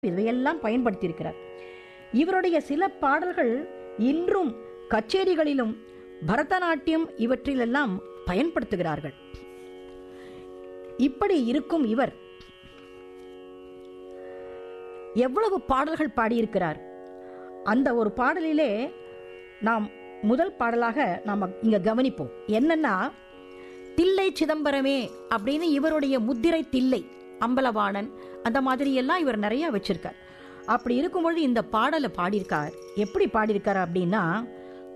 இதையெல்லாம் பயன்படுத்தியிருக்கிறார் இவருடைய சில பாடல்கள் இன்றும் கச்சேரிகளிலும் பரதநாட்டியம் இவற்றிலெல்லாம் பயன்படுத்துகிறார்கள் இப்படி இருக்கும் இவர் எவ்வளவு பாடல்கள் பாடியிருக்கிறார் அந்த ஒரு பாடலிலே நாம் முதல் பாடலாக நாம் இங்க கவனிப்போம் என்னன்னா தில்லை சிதம்பரமே அப்படின்னு இவருடைய முத்திரை தில்லை அம்பலவாணன் அந்த மாதிரி எல்லாம் இவர் நிறைய வச்சிருக்கார் அப்படி இருக்கும்பொழுது இந்த பாடலை பாடியிருக்கார் எப்படி பாடியிருக்கார் அப்படின்னா